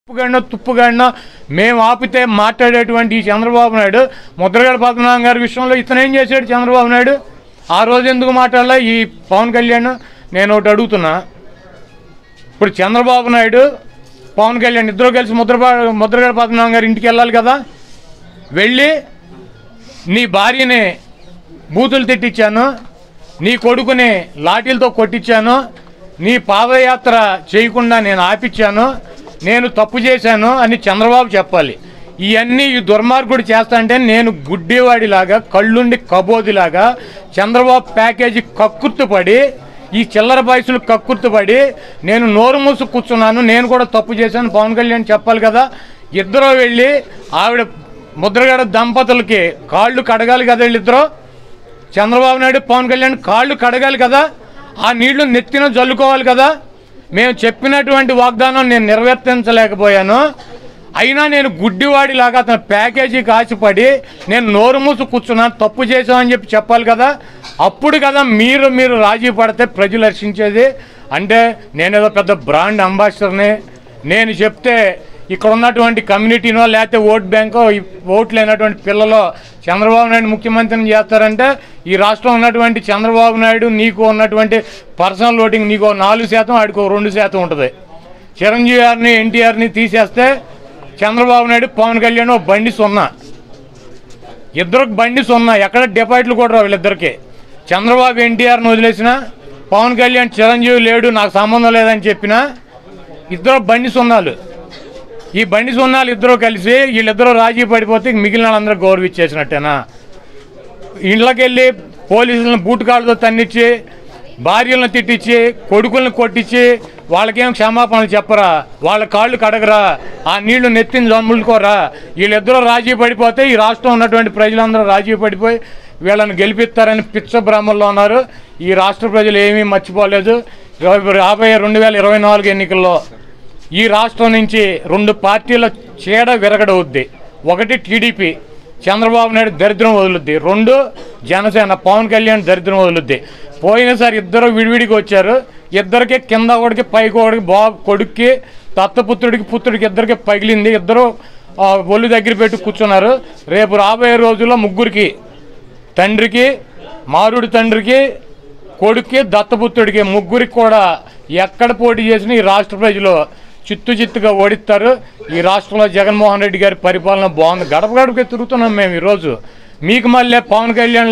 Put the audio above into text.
ఉప్పుగాడినో తుప్పుగాడినో మేము ఆపితే మాట్లాడేటువంటి ఈ చంద్రబాబు నాయుడు ముద్రగడ పద్మనాభం గారి విషయంలో ఇతను ఏం చేశాడు చంద్రబాబు నాయుడు ఆ రోజు ఎందుకు మాట్లాడలే ఈ పవన్ కళ్యాణ్ నేను ఒకటి అడుగుతున్నా ఇప్పుడు చంద్రబాబు నాయుడు పవన్ కళ్యాణ్ ఇద్దరు కలిసి ముద్ర ముద్రగడ పద్మనాభం గారి ఇంటికి వెళ్ళాలి కదా వెళ్ళి నీ భార్యని బూతులు తిట్టించాను నీ కొడుకుని లాఠీలతో కొట్టించాను నీ పాదయాత్ర చేయకుండా నేను ఆపిచ్చాను నేను తప్పు చేశాను అని చంద్రబాబు చెప్పాలి ఇవన్నీ ఈ దుర్మార్గుడు చేస్తా అంటే నేను గుడ్డివాడిలాగా కళ్ళుండి కబోదిలాగా చంద్రబాబు ప్యాకేజీ కక్కుర్తుపడి ఈ చిల్లర బాయ్సులు కక్కుర్తుపడి నేను నోరు మూసు కూర్చున్నాను నేను కూడా తప్పు చేశాను పవన్ కళ్యాణ్ చెప్పాలి కదా ఇద్దరు వెళ్ళి ఆవిడ ముద్రగడ దంపతులకి కాళ్ళు కడగాలి కదా వీళ్ళిద్దరూ చంద్రబాబు నాయుడు పవన్ కళ్యాణ్ కాళ్ళు కడగాలి కదా ఆ నీళ్లు నెత్తిన జల్లుకోవాలి కదా మేము చెప్పినటువంటి వాగ్దానం నేను నిర్వర్తించలేకపోయాను అయినా నేను గుడ్డివాడిలాగా అతను ప్యాకేజీకి ఆశపడి నేను నోరు మూసు కూర్చున్నాను తప్పు చేశామని చెప్పి చెప్పాలి కదా అప్పుడు కదా మీరు మీరు రాజీ పడితే ప్రజలు హర్షించేది అంటే నేనేదో పెద్ద బ్రాండ్ అంబాసిడర్ని నేను చెప్తే ఇక్కడ ఉన్నటువంటి కమ్యూనిటీనో లేకపోతే ఓట్ బ్యాంకో ఈ ఓట్లు లేనటువంటి పిల్లలో చంద్రబాబు నాయుడు ముఖ్యమంత్రిని చేస్తారంటే ఈ రాష్ట్రం ఉన్నటువంటి చంద్రబాబు నాయుడు నీకు ఉన్నటువంటి పర్సనల్ ఓటింగ్ నీకు ఓ నాలుగు శాతం ఆడికో రెండు శాతం ఉంటుంది చిరంజీవి గారిని ఎన్టీఆర్ని తీసేస్తే చంద్రబాబు నాయుడు పవన్ కళ్యాణ్ ఓ బండి సున్నా ఇద్దరికి బండి సున్నా ఎక్కడ డిపాజిట్లు కూడా రావు వీళ్ళిద్దరికి చంద్రబాబు ఎన్టీఆర్ని వదిలేసిన పవన్ కళ్యాణ్ చిరంజీవి లేడు నాకు సంబంధం లేదని చెప్పినా ఇద్దరు బండి సున్నాలు ఈ బండి సున్నాలు ఇద్దరు కలిసి వీళ్ళిద్దరూ రాజీ పడిపోతే మిగిలిన వాళ్ళందరూ గౌరవించేసినట్టేనా ఇంట్లోకి వెళ్ళి పోలీసులను బూట్ కాళ్ళతో తన్నిచ్చి భార్యలను తిట్టించి కొడుకులను కొట్టించి వాళ్ళకేం క్షమాపణలు చెప్పరా వాళ్ళ కాళ్ళు కడగరా ఆ నీళ్లు నెత్తిని జమ్ములుకోరా వీళ్ళిద్దరూ రాజీ పడిపోతే ఈ రాష్ట్రం ఉన్నటువంటి ప్రజలందరూ రాజీ పడిపోయి వీళ్ళని గెలిపిస్తారని పిచ్చ భ్రమల్లో ఉన్నారు ఈ రాష్ట్ర ప్రజలు ఏమీ మర్చిపోలేదు రేపు రాబోయే రెండు వేల ఇరవై నాలుగు ఎన్నికల్లో ఈ రాష్ట్రం నుంచి రెండు పార్టీల చీడ విరగడవుద్ది ఒకటి టీడీపీ చంద్రబాబు నాయుడు దరిద్రం వదులుద్ది రెండు జనసేన పవన్ కళ్యాణ్ దరిద్రం వదులుద్ది పోయినసారి ఇద్దరు విడివిడికి వచ్చారు ఇద్దరికి కింద ఒకటికి పైకి ఒకటికి బాబు కొడుక్కి దత్తపుత్రుడికి పుత్రుడికి ఇద్దరికి పగిలింది ఇద్దరు ఆ, ఒళ్ళు దగ్గర పెట్టి కూర్చున్నారు రేపు రాబోయే రోజుల్లో ముగ్గురికి తండ్రికి మారుడి తండ్రికి కొడుక్కి దత్తపుత్రుడికి ముగ్గురికి కూడా ఎక్కడ పోటీ చేసినా ఈ రాష్ట్ర ప్రజలు చిత్తు చిత్తుగా ఓడిస్తారు ఈ రాష్ట్రంలో జగన్మోహన్ రెడ్డి గారి పరిపాలన బాగుంది గడప గడపకే తిరుగుతున్నాం మేము ఈరోజు మీకు మళ్ళీ పవన్ కళ్యాణ్